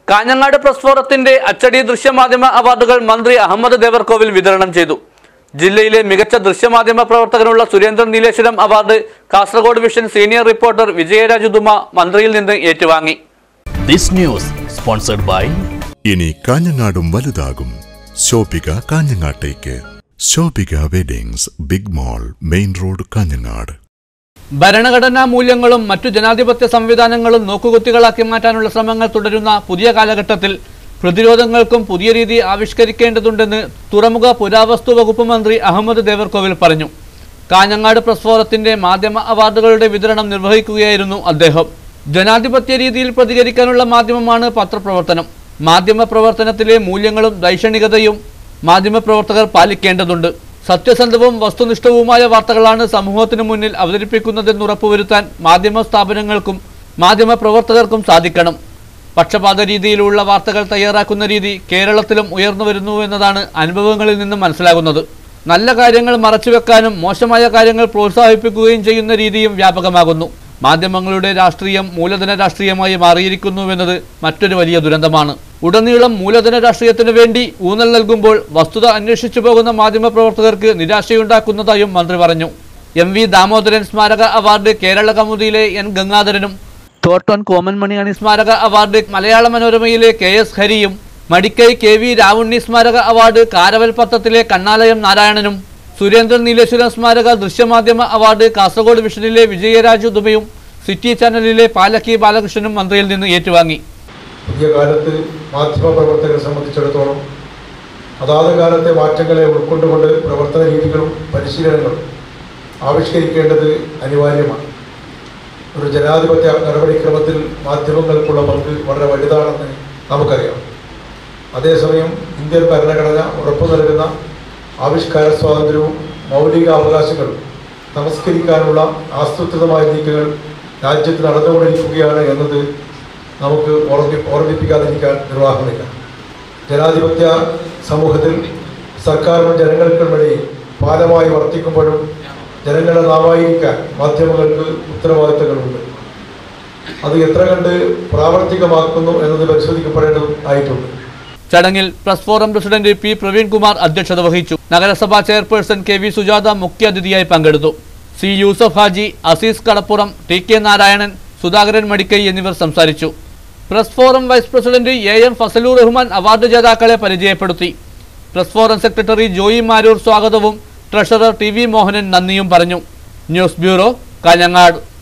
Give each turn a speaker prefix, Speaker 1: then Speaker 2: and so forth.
Speaker 1: Kanhangad press ഫോറത്തിന്റെ അച്ചടി ദൃശ്യമാധ്യമ അവാർഡുകൾ മന്ത്രി അഹമ്മദ് ദേവർകോവിൽ വിതരണം ചെയ്തു ജില്ലയിലെ മികച്ച ദൃശ്യമാധ്യമ പ്രവർത്തകനുള്ള Surendran Nileshwaram award Kasaragod vision senior reporter Vijayaraj Duma മന്ത്രിയിൽ നിന്ന് ഏറ്റുവാങ്ങി
Speaker 2: This news sponsored by
Speaker 3: ഇനി കാഞ്ഞങ്ങാടും വലുതാകും ശോഭിക കാഞ്ഞങ്ങാട്ടേക്ക് Shobhika weddings big mall main road Kanhangad
Speaker 1: ഭരണഘടനാ മൂല്യങ്ങളും മറ്റു ജനാധിപത്യ സംവിധാനങ്ങളും നോക്കുകുത്തികളാക്കി മാറ്റാനുള്ള ശ്രമങ്ങൾ തുടരുന്ന പുതിയ കാലഘട്ടത്തിൽ പ്രതിരോധങ്ങൾക്കും പുതിയ രീതി ആവിഷ്കരിക്കേണ്ടതുണ്ടെന്ന് തുറമുഖ പുരാവസ്തു വകുപ്പ് മന്ത്രി അഹമ്മദ് ദേവർകോവിൽ പറഞ്ഞു കാഞ്ഞങ്ങാട് പ്രസ് ഫോറത്തിന്റെ മാധ്യമ അവാർഡുകളുടെ വിതരണം നിർവഹിക്കുകയായിരുന്നു അദ്ദേഹം ജനാധിപത്യ രീതിയിൽ പ്രതികരിക്കാനുള്ള മാധ്യമമാണ് പത്രപ്രവർത്തനം മാധ്യമ പ്രവർത്തനത്തിലെ മൂല്യങ്ങളും ദൈക്ഷണികതയും മാധ്യമപ്രവർത്തകർ പാലിക്കേണ്ടതുണ്ട് സത്യസന്ധവും വസ്തുനിഷ്ഠവുമായ വാർത്തകളാണ് സമൂഹത്തിനു മുന്നിൽ അവതരിപ്പിക്കുന്നതെന്ന് ഉറപ്പുവരുത്താൻ മാധ്യമ സ്ഥാപനങ്ങൾക്കും മാധ്യമ പ്രവർത്തകർക്കും സാധിക്കണം പക്ഷപാത രീതിയിലുള്ള വാർത്തകൾ തയ്യാറാക്കുന്ന രീതി കേരളത്തിലും ഉയർന്നു വരുന്നു എന്നതാണ് അനുഭവങ്ങളിൽ നിന്നും മനസ്സിലാകുന്നത് നല്ല കാര്യങ്ങൾ മറച്ചുവെക്കാനും മോശമായ കാര്യങ്ങൾ പ്രോത്സാഹിപ്പിക്കുകയും ചെയ്യുന്ന രീതിയും വ്യാപകമാകുന്നു മാധ്യമങ്ങളുടെ രാഷ്ട്രീയം മൂലധന രാഷ്ട്രീയമായി മാറിയിരിക്കുന്നുവെന്നത് മറ്റൊരു വലിയ ദുരന്തമാണ് ഉടനീളം മൂലധന രാഷ്ട്രീയത്തിനു വേണ്ടി ഊന്നൽ നൽകുമ്പോൾ വസ്തുത അന്വേഷിച്ചു പോകുന്ന മാധ്യമപ്രവർത്തകർക്ക് നിരാശയുണ്ടാക്കുന്നതായും മന്ത്രി പറഞ്ഞു എം വി ദാമോദരൻ സ്മാരക അവാർഡ് കേരള കൗമുദിയിലെ എൻ ഗംഗാധരനും തോട്ടോൺ കോമൻ മണിയണി സ്മാരക അവാർഡ് മലയാള മനോരമയിലെ കെ എസ് ഹരിയും മടിക്കൈ കെ വി രാവുണ്ണി സ്മാരക അവാർഡ് കാരവൽ പത്രത്തിലെ കണ്ണാലയം നാരായണനും സുരേന്ദ്രൻ നീലേശ്വരം സ്മാരക ദൃശ്യമാധ്യമ അവാർഡ് കാസർഗോഡ് വിഷനിലെ വിജയരാജു ദുബയും സിറ്റി ചാനലിലെ പാലക്കി ബാലകൃഷ്ണനും മന്ത്രിയിൽ നിന്ന് ഏറ്റുവാങ്ങി
Speaker 4: പുതിയ കാലത്ത് മാധ്യമപ്രവർത്തകരെ സംബന്ധിച്ചിടത്തോളം അതാത് കാലത്തെ മാറ്റങ്ങളെ ഉൾക്കൊണ്ടുകൊണ്ട് പ്രവർത്തന രീതികളും പരിശീലനങ്ങളും ആവിഷ്കരിക്കേണ്ടത് അനിവാര്യമാണ് ഒരു ജനാധിപത്യ നടപടിക്രമത്തിൽ മാധ്യമങ്ങൾക്കുള്ള പങ്ക് വളരെ വലുതാണെന്ന് നമുക്കറിയാം അതേസമയം ഇന്ത്യൻ ഭരണഘടന ഉറപ്പു നൽകുന്ന ആവിഷ്കാര സ്വാതന്ത്ര്യവും മൗലിക അവകാശങ്ങളും നമസ്കരിക്കാനുള്ള ആസൂത്രിതമായ നീക്കങ്ങൾ രാജ്യത്ത് നടന്നുകൊണ്ടിരിക്കുകയാണ് എന്നത് നമുക്ക് ഓർമ്മി ഓർമ്മിപ്പിക്കാതിരിക്കാൻ നിർവാഹമില്ല ജനാധിപത്യ സമൂഹത്തിൽ സർക്കാരിനും ജനങ്ങൾക്കുമിടയിൽ പാലമായി വർത്തിക്കുമ്പോഴും ജനങ്ങളെ നാമായിരിക്കാൻ മാധ്യമങ്ങൾക്ക് ഉത്തരവാദിത്തങ്ങളുണ്ട് അത് എത്ര കണ്ട് പ്രാവർത്തികമാക്കുന്നു എന്നത് പരിശോധിക്കപ്പെടേണ്ടതും ആയിട്ടുണ്ട്
Speaker 1: ചടങ്ങിൽ press forum president P Praveen Kumar അധ്യക്ഷത വഹിച്ചു നഗരസഭാ ചെയർപേഴ്സൺ കെ വി സുജാത മുഖ്യാതിഥിയായി പങ്കെടുത്തു C Yusuf Haji Aziz Kadappuram T K Narayanan Sudhakaran Madikai എന്നിവർ സംസാരിച്ചു press forum vice president A M Fazalur Rahman award ജേതാക്കളെ പരിചയപ്പെടുത്തി press forum secretary Joy Maroor സ്വാഗതവും ട്രഷറർ ടി വി മോഹനൻ നന്ദിയും പറഞ്ഞു ന്യൂസ് ബ്യൂറോ കാഞ്ഞങ്ങാട്